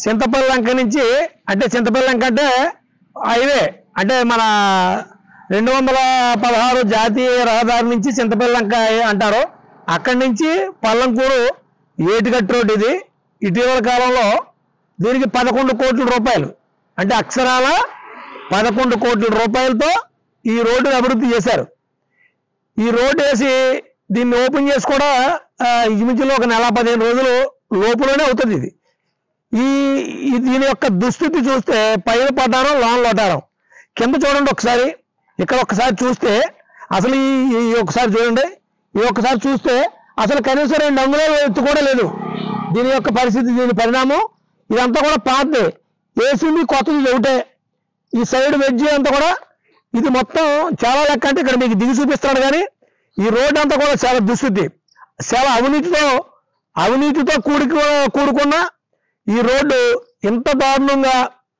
చింతపల్లి లంక నుంచి అంటే చింతపల్లి లంక అంటే హైవే అంటే మన రెండు వందల పదహారు జాతీయ రహదారి నుంచి చింతపల్లి లంక అంటారు అక్కడి నుంచి పల్లంకూరు ఏటిగట్టు రోడ్ ఇది ఇటీవల కాలంలో దీనికి పదకొండు కోట్ల రూపాయలు అంటే అక్షరాల పదకొండు కోట్ల రూపాయలతో ఈ రోడ్డుని అభివృద్ధి చేశారు ఈ రోడ్డు వేసి దీన్ని ఓపెన్ చేసి కూడా ఆ, ఇంచుమించులో ఒక నెల పదిహేను రోజులు లోపులోనే అవుతుంది ఇది ఈ ఈ దీని యొక్క దుస్థితి చూస్తే పైన పడ్డారం లోన్ లోటారం కింద చూడండి ఒకసారి ఇక్కడ ఒకసారి చూస్తే అసలు ఈ ఈ ఒకసారి చూడండి ఈ ఒక్కసారి చూస్తే అసలు కనీసం రెండు అంగుళాల ఎత్తు కూడా లేదు దీని యొక్క పరిస్థితి దీని పరిణామం ఇదంతా కూడా పాతదే వేసింది కొత్తది ఒకటే ఈ సైడ్ వెజ్జి అంతా కూడా ఇది మొత్తం చాలా లెక్క అంటే ఇక్కడ మీకు దిగి చూపిస్తాడు కానీ ఈ రోడ్ అంతా కూడా చాలా దుస్థితి చాలా అవినీతితో అవినీతితో కూడుకు కూడుకున్న ఈ రోడ్డు ఇంత దారుణంగా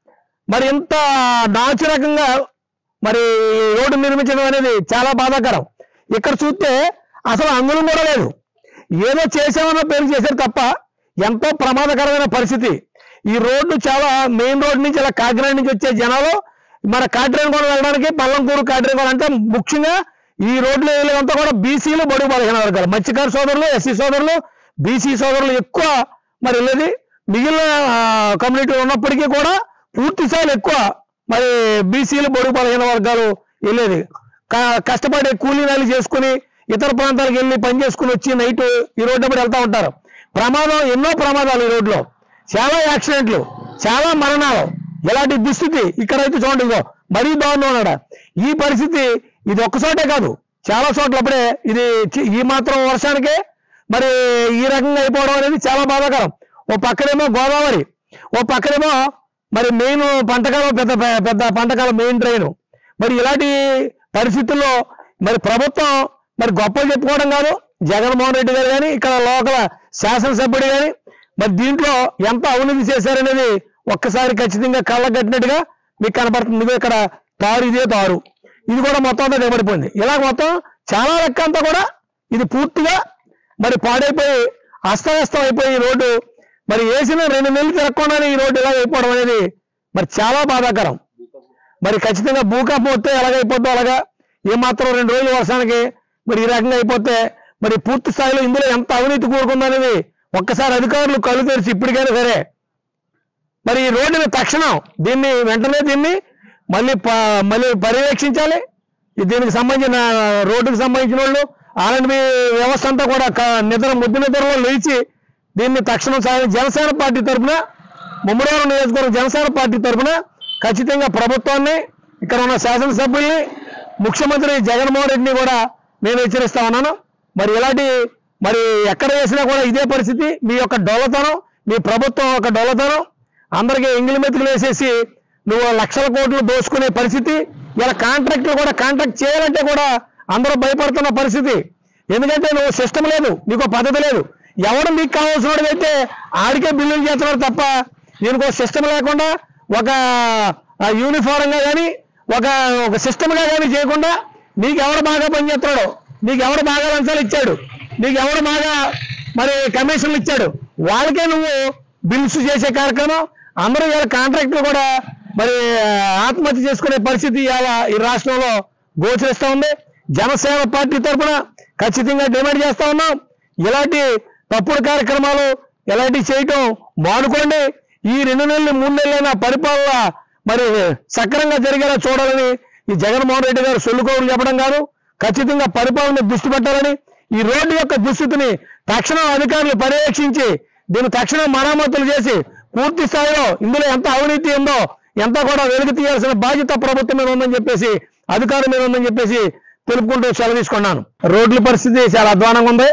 మరి ఇంత నాచురకంగా మరి ఈ రోడ్డు నిర్మించడం అనేది చాలా బాధాకరం ఇక్కడ చూస్తే అసలు అంగుళం కూడా లేదు ఏదో చేసామన్న పేరు చేశారు తప్ప ఎంతో ప్రమాదకరమైన పరిస్థితి ఈ రోడ్డు చాలా మెయిన్ రోడ్ నుంచి ఇలా కాకినాడ నుంచి వచ్చే జనాలు మన కాట్రేనగూడ వెళ్ళడానికి పల్లంకూరు కాట్రేనగూడ అంటే ముఖ్యంగా ఈ రోడ్లు వెళ్ళేదంతా కూడా బీసీలు బడుగు బలహీన వర్గాలు మత్స్యకార సోదరులు ఎస్సీ సోదరులు బీసీ సోదరులు ఎక్కువ మరి వెళ్ళేది మిగిలిన కమ్యూనిటీ ఉన్నప్పటికీ కూడా పూర్తి స్థాయిలో ఎక్కువ మరి బీసీలు బడుగు బలహీన వర్గాలు వెళ్ళేది క- కష్టపడి కూలీ నాలి చేసుకుని ఇతర ప్రాంతాలకు వెళ్ళి పని చేసుకుని వచ్చి నైట్ ఈ రోడ్డు మీద వెళ్తా ఉంటారు ప్రమాదం ఎన్నో ప్రమాదాలు ఈ రోడ్లో చాలా యాక్సిడెంట్లు చాలా మరణాలు ఇలాంటి దుస్థితి ఇక్కడైతే చూడండి ఇదిగో మరీ దారుణం ఉన్నాడు ఈ పరిస్థితి ఇది ఒక్క చోటే కాదు చాలా చోట్ల అప్పుడే ఇది చి- ఈ మాత్రం వర్షానికే మరి ఈ రకంగా అయిపోవడం అనేది చాలా బాధాకరం ఓ పక్కనేమో గోదావరి ఓ పక్కనేమో మరి మెయిన్ పంటకాలం పెద్ద పెద్ద పంటకాలం మెయిన్ ట్రైన్ మరి ఇలాంటి పరిస్థితుల్లో మరి ప్రభుత్వం మరి గొప్పలు చెప్పుకోవడం కాదు జగన్మోహన్ రెడ్డి గారు కానీ ఇక్కడ లోకల్ శాసనసభ్యుడు కానీ మరి దీంట్లో ఎంత అవినీతి చేశారనేది ఒక్కసారి ఖచ్చితంగా కళ్ళ కట్టినట్టుగా మీకు కనపడుతుంది ఇదిగో ఇక్కడ తారు ఇదే తారు ఇది కూడా మొత్తం అంతా దిగబడిపోయింది ఇలా మొత్తం చాలా లెక్క అంతా కూడా ఇది పూర్తిగా మరి పాడైపోయి అస్తవ్యస్తం అయిపోయి ఈ రోడ్డు మరి వేసిన రెండు నెలలు తిరగకుండానే ఈ రోడ్డు ఇలా అయిపోవడం అనేది మరి చాలా బాధాకరం మరి ఖచ్చితంగా భూకంపం వస్తే ఎలాగైపోద్దో అలాగా ఏమాత్రం రెండు రోజులు వర్షానికి మరి ఈ రకంగా అయిపోతే మరి పూర్తి స్థాయిలో ఇందులో ఎంత అవినీతి కూరుకుందనేది ఒక్కసారి అధికారులు కళ్ళు తెరిచి ఇప్పటికైనా సరే మరి ఈ రోడ్డుని తక్షణం దీన్ని వెంటనే దీన్ని మళ్ళీ ప- మళ్ళీ పర్యవేక్షించాలి ఈ దీనికి సంబంధించిన రోడ్డుకి సంబంధించిన వాళ్ళు ఆర్ఎండ్బి వ్యవస్థ అంతా కూడా క- నిద్ర ముద్దు నిద్రలో లేచి దీన్ని తక్షణం సాయం జనసేన పార్టీ తరఫున ముమ్మడివారం నియోజకవర్గం జనసేన పార్టీ తరఫున ఖచ్చితంగా ప్రభుత్వాన్ని ఇక్కడ ఉన్న శాసనసభ్యుల్ని ముఖ్యమంత్రి జగన్మోహన్ రెడ్డిని కూడా నేను హెచ్చరిస్తా ఉన్నాను మరి ఇలాంటి మరి ఎక్కడ వేసినా కూడా ఇదే పరిస్థితి మీ యొక్క డొల్లతనం మీ ప్రభుత్వం యొక్క డొల్లతనం అందరికీ ఎంగిలి మెతుకులు వేసేసి నువ్వు లక్షల కోట్లు దోచుకునే పరిస్థితి ఇలా కాంట్రాక్ట్లు కూడా కాంట్రాక్ట్ చేయాలంటే కూడా అందరూ భయపడుతున్న పరిస్థితి ఎందుకంటే నువ్వు సిస్టమ్ లేదు నీకు పద్ధతి లేదు ఎవడు మీకు కావాల్సిన అయితే ఆడికే బిల్లులు చేస్తున్నాడు తప్ప దీనికి ఒక సిస్టమ్ లేకుండా ఒక యూనిఫారంగా కానీ ఒక ఒక సిస్టమ్గా కానీ చేయకుండా నీకు ఎవడు బాగా పనిచేస్తున్నాడు నీకు ఎవడు బాగా లంచాలు ఇచ్చాడు నీకు ఎవడు బాగా మరి కమిషన్లు ఇచ్చాడు వాళ్ళకే నువ్వు బిల్స్ చేసే కార్యక్రమం అందరూ ఇవాళ కాంట్రాక్టులు కూడా మరి ఆత్మహత్య చేసుకునే పరిస్థితి ఇవాళ ఈ రాష్ట్రంలో గోచరిస్తా ఉంది జనసేన పార్టీ తరఫున ఖచ్చితంగా డిమాండ్ చేస్తా ఉన్నాం ఇలాంటి తప్పుడు కార్యక్రమాలు ఇలాంటివి చేయటం మానుకోండి ఈ రెండు నెలలు మూడు నెలలైన పరిపాలన మరి సక్రంగా జరిగేలా చూడాలని ఈ జగన్మోహన్ రెడ్డి గారు సొల్లుకోవులు చెప్పడం కాదు ఖచ్చితంగా పరిపాలన దృష్టి పెట్టాలని ఈ రోడ్డు యొక్క దుస్థితిని తక్షణం అధికారులు పర్యవేక్షించి దీన్ని తక్షణం మరామతులు చేసి పూర్తి స్థాయిలో ఇందులో ఎంత అవినీతి ఉందో ఎంత కూడా వెలుగు తీయాల్సిన బాధ్యత ప్రభుత్వం మీద ఉందని చెప్పేసి అధికారం మీద ఉందని చెప్పేసి తెలుపుకుంటూ సెలవు తీసుకున్నాను రోడ్ల పరిస్థితి చాలా అధ్వానంగా ఉంది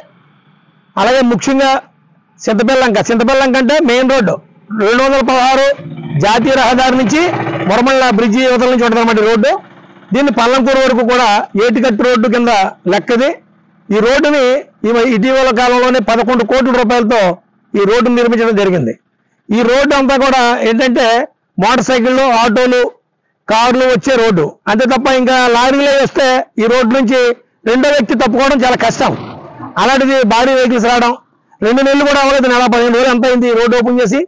అలాగే ముఖ్యంగా చింతబెల్లంక చింతబెల్లంక అంటే మెయిన్ రోడ్డు రెండు వందల పదహారు జాతీయ రహదారి నుంచి మురమల్ల బ్రిడ్జి యువతల నుంచి ఉంటుందన్నమాట ఈ రోడ్డు దీన్ని పల్లంకూరు వరకు కూడా ఏటికట్టు రోడ్డు కింద లెక్కది ఈ రోడ్డుని ఈ- ఇటీవల కాలంలోనే పదకొండు కోట్ల రూపాయలతో ఈ రోడ్డును నిర్మించడం జరిగింది ఈ రోడ్డు అంతా కూడా ఏంటంటే మోటార్ సైకిళ్ళు ఆటోలు కార్లు వచ్చే రోడ్డు అంతే తప్ప ఇంకా లారీలే వస్తే ఈ రోడ్డు నుంచి రెండో వ్యక్తి తప్పుకోవడం చాలా కష్టం అలాంటిది భారీ వెహికల్స్ రావడం రెండు నెలలు కూడా అవ్వలేదు నెల పదిహేను రోజులు ఎంత అయింది ఈ రోడ్డు ఓపెన్ చేసి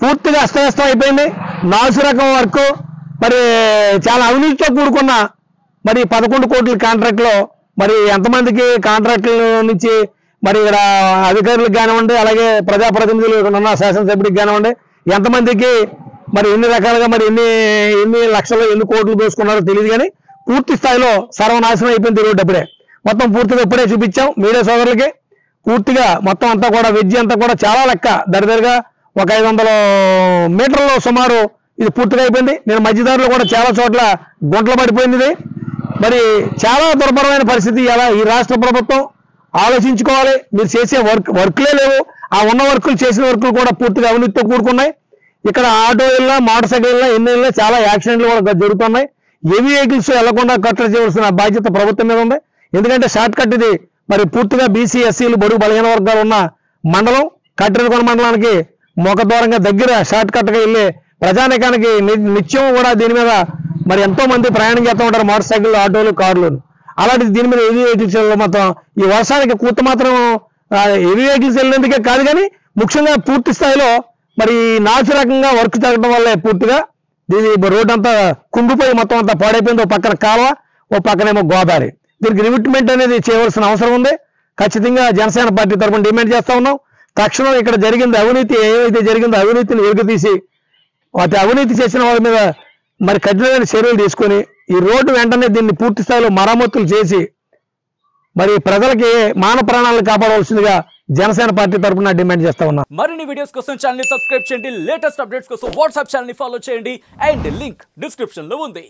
పూర్తిగా అస్తవ్యస్తం అయిపోయింది నాసు రకం వర్క్ మరి చాలా అవినీతితో కూడుకున్న మరి పదకొండు కోట్ల కాంట్రాక్ట్లో మరి ఎంతమందికి కాంట్రాక్టుల నుంచి మరి ఇక్కడ అధికారులకు కానివ్వండి అలాగే ప్రజాప్రతినిధులు ఇక్కడ ఉన్న శాసనసభ్యుడికి కానివ్వండి ఎంతమందికి మరి ఎన్ని రకాలుగా మరి ఎన్ని ఎన్ని లక్షలు ఎన్ని కోట్లు దోసుకున్నారో తెలియదు కానీ పూర్తి స్థాయిలో సర్వనాశనం అయిపోయింది ఈ రోడ్డు అప్పుడే మొత్తం పూర్తిగా ఇప్పుడే చూపించాం మీడియా సోదరులకి పూర్తిగా మొత్తం అంతా కూడా వెజ్జి అంతా కూడా చాలా లెక్క దరిదరిగా ఒక ఐదు వందల మీటర్లు సుమారు ఇది పూర్తిగా అయిపోయింది నేను మధ్యదారులు కూడా చాలా చోట్ల గుంటలు పడిపోయింది ఇది మరి చాలా దుర్భరమైన పరిస్థితి ఇలా ఈ రాష్ట్ర ప్రభుత్వం ఆలోచించుకోవాలి మీరు చేసే వర్క్ వర్క్లే లేవు ఆ ఉన్న వర్కులు చేసిన వర్కులు కూడా పూర్తిగా అవినీతితో కూడుకున్నాయి ఇక్కడ ఆటో వెళ్ళినా మోటార్ సైకిల్ వెళ్ళినా ఎన్ని వెళ్ళినా చాలా యాక్సిడెంట్లు కూడా జరుగుతున్నాయి హెవీ వెహికల్స్ వెళ్లకుండా కట్టడి చేయవలసిన బాధ్యత ప్రభుత్వం మీద ఉంది ఎందుకంటే షార్ట్ కట్ ఇది మరి పూర్తిగా బీసీ ఎస్సీలు బడుగు బలహీన వర్గాలు ఉన్న మండలం కట్టెరకొండ మండలానికి ముఖద్వారంగా దగ్గర షార్ట్ కట్గా వెళ్ళే ప్రజానికానికి ని- నిత్యం కూడా దీని మీద మరి ఎంతో మంది ప్రయాణం చేస్తూ ఉంటారు మోటార్ సైకిల్ ఆటోలు కార్లు అలాంటి దీని మీద హెవీ వెహికల్స్ మాత్రం ఈ వర్షానికి కూత మాత్రం హెవీ వెహికల్స్ వెళ్ళేందుకే కాదు కానీ ముఖ్యంగా పూర్తి స్థాయిలో మరి నాచు రకంగా వర్క్ జరగడం వల్లే పూర్తిగా ఇది రోడ్ అంతా కుంగిపోయి మొత్తం అంతా పాడైపోయింది ఓ పక్కన కాలువ ఓ పక్కనేమో గోదావరి దీనికి రిమిట్మెంట్ అనేది చేయవలసిన అవసరం ఉంది ఖచ్చితంగా జనసేన పార్టీ తరఫున డిమాండ్ చేస్తా ఉన్నాం తక్షణం ఇక్కడ జరిగింది అవినీతి ఏదైతే జరిగిందో అవినీతిని వెలుగుతీసి వాటి అవినీతి చేసిన వాళ్ళ మీద మరి కఠినమైన చర్యలు తీసుకొని ఈ రోడ్డు వెంటనే దీన్ని పూర్తి స్థాయిలో మరమ్మతులు చేసి మరి ప్రజలకి మాన ప్రాణాలను కాపాడవలసిందిగా జనసేన పార్టీ తరఫున డిమాండ్ చేస్తా ఉన్నాం మరిన్ని వీడియోస్ కోసం ఛానల్ ని సబ్స్క్రైబ్ చేయండి లేటెస్ట్ అప్డేట్స్ కోసం వాట్సాప్ ఛానల్ ని ఫాలో చేయండి అండ్ లింక్ డిస్క్రిప్షన్ లో ఉంది